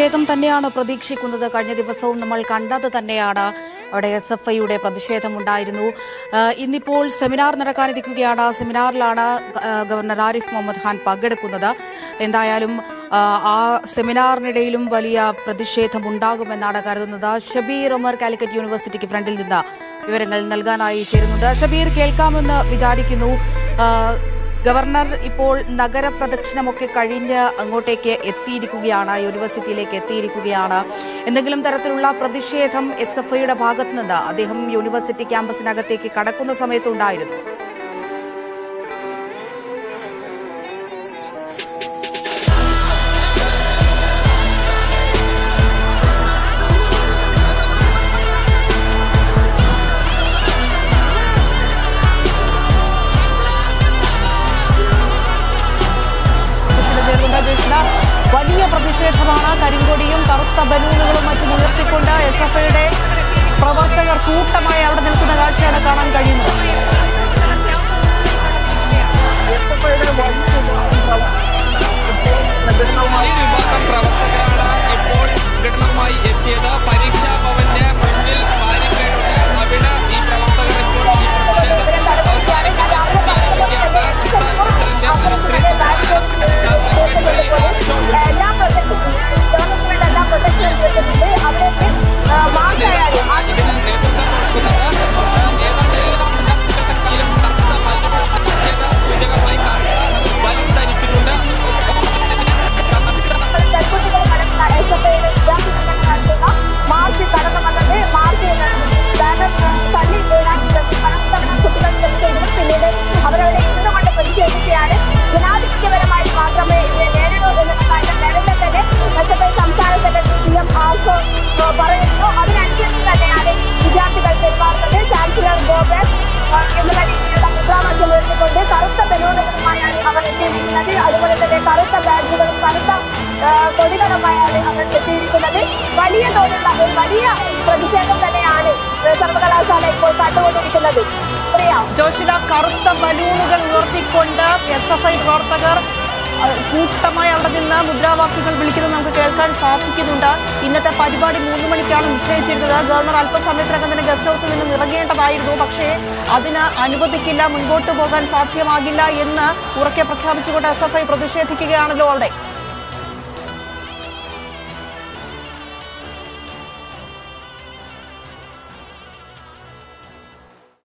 പ്രതിഷേധം തന്നെയാണ് പ്രതീക്ഷിക്കുന്നത് കഴിഞ്ഞ ദിവസവും നമ്മൾ കണ്ടത് തന്നെയാണ് അവിടെ എസ് എഫ് ഐയുടെ പ്രതിഷേധമുണ്ടായിരുന്നു ആ, ഇന്നിപ്പോൾ സെമിനാർ നടക്കാനിരിക്കുകയാണ് ആ സെമിനാറിലാണ് ആ, ഗവർണർ ആരിഫ് മുഹമ്മദ് ഖാൻ പങ്കെടുക്കുന്നത് എന്തായാലും ആ, ആ സെമിനാറിനിടയിലും വലിയ പ്രതിഷേധം ഉണ്ടാകുമെന്നാണ് കരുതുന്നത് ഷബീർ ഉമർ കാലിക്കറ്റ് യൂണിവേഴ്സിറ്റിക്ക് ഫ്രണ്ടിൽ നിന്ന് വിവരങ്ങൾ നൽകാനായി ചേരുന്നുണ്ട് ഷബീർ കേൾക്കാമെന്ന് വിചാരിക്കുന്നു ആ, ഗവർണർ ഇപ്പോൾ നഗരപ്രദക്ഷിണമൊക്കെ കഴിഞ്ഞ് അങ്ങോട്ടേക്ക് എത്തിയിരിക്കുകയാണ് യൂണിവേഴ്സിറ്റിയിലേക്ക് എത്തിയിരിക്കുകയാണ് എന്തെങ്കിലും തരത്തിലുള്ള പ്രതിഷേധം എസ് എഫ് ഐയുടെ ഭാഗത്തു നിന്ന് അദ്ദേഹം യൂണിവേഴ്സിറ്റി ക്യാമ്പസിനകത്തേക്ക് കടക്കുന്ന സമയത്തുണ്ടായിരുന്നു വലിയ പ്രതിഷേധമാണ് കരിങ്കൊടിയും കറുത്ത ബലൂണുകളും മറ്റും ഉയർത്തിക്കൊണ്ട് എസ് എഫ് ഐയുടെ പ്രവർത്തകർ കൂട്ടമായി അവിടെ നിൽക്കുന്ന കാഴ്ചയാണ് കാണാൻ കഴിയുന്നത് വലിയ വിഭാഗം പ്രവർത്തകരാണ് ഇപ്പോൾ പ്രകടനവുമായി എത്തിയത് പരീക്ഷാ ഭവന്റെ മുന്നിൽ ബാരിക്കേഡുണ്ട് അവിടെ ഈ പ്രവർത്തകർ ഇപ്പോൾ ഈ പ്രതിഷേധം അവസാനിപ്പിച്ച് എത്തിയിരിക്കുകയാണ് സംസ്ഥാന പ്രസിഡന്റ് അനുശ്രീ സംസ്ഥാന സെക്രട്ടറി അശോക് എല്ലാ പ്രൊജക്ടും ഗവൺമെന്റ് എല്ലാ പ്രൊജക്ടും എടുത്തിട്ടുണ്ട് അവരൊക്കെ മാസമായാലും ഇതിന് നേതൃത്വം കൊടുക്കുന്നത് ഏതാണ്ട് എല്ലാ കൂട്ടത്തിലും കറുത്ത ബലൂൺ പ്രതിഷേധ സൂചകമായി കറുത്ത ബലൂൺ ധരിച്ചിട്ടുണ്ട് പെൺകുട്ടികൾ നടക്കുന്ന എസ് എഫ് ഐയുടെ വിദ്യാർത്ഥികൾ നടത്തുന്ന മാർച്ച് കടന്നു വന്നത് മാർച്ച് ബാനർ തള്ളി വീഴാൻ പലതവണ കുട്ടികൾ ശ്രമിച്ചെങ്കിലും പിന്നീട് അവരവിടെ ഇരുന്നുകൊണ്ട് പ്രതിഷേധിക്കുകയാണ് ജനാധിപത്യപരമായി മാത്രമേ ഇതിനെ നേരിടൂ എന്നുള്ള കാര്യം നേരത്തെ തന്നെ എസ് എഫ് ഐ സംസ്ഥാന സെക്രട്ടറി സി എം ആർസോ പറയുന്നു അതിനനുസരിച്ച് തന്നെയാണ് വിദ്യാർത്ഥികൾ പെരുമാറുന്നത് ചാൻസലർ ഗോപേഷ് എന്നുള്ള രീതിയിലുള്ള മുദ്രാവാക്യം ഉയർത്തിക്കൊണ്ട് കറുത്ത ബലൂണുകളുമായാണ് അവർ എത്തിയിരിക്കുന്നത് അതുപോലെ തന്നെ കറുത്ത ബാഗുകളും കറുത്ത ആ, കൊടികളുമായാണ് അവർ എത്തിയിരിക്കുന്നത് വലിയ തോതിലുള്ള ഒരു വലിയ പ്രതിഷേധം തന്നെയാണ് സർവകലാശാല ഇപ്പോൾ കണ്ടുകൊണ്ടിരിക്കുന്നത് പ്രിയ ജോഷില കറുത്ത ബലൂണുകൾ ഉയർത്തിക്കൊണ്ട് എസ് എഫ് ഐ പ്രവർത്തകർ അഹ്, കൂട്ടമായി അവിടെ നിന്ന് മുദ്രാവാക്യങ്ങൾ വിളിക്കുന്നത് നമുക്ക് കേൾക്കാൻ സാധിക്കുന്നുണ്ട് ഇന്നത്തെ പരിപാടി മൂന്ന് മണിക്കാണ് നിശ്ചയിച്ചിരുന്നത് ഗവർണർ അല്പസമയത്തിനകം തന്നെ ഗസ്റ്റ് ഹൗസിൽ നിന്ന് ഇറങ്ങേണ്ടതായിരുന്നു പക്ഷേ അതിന് അനുവദിക്കില്ല മുൻപോട്ട് പോകാൻ സാധ്യമാകില്ല എന്ന് ഉറക്കെ പ്രഖ്യാപിച്ചുകൊണ്ട് എസ് എഫ് ഐ പ്രതിഷേധിക്കുകയാണല്ലോ അവിടെ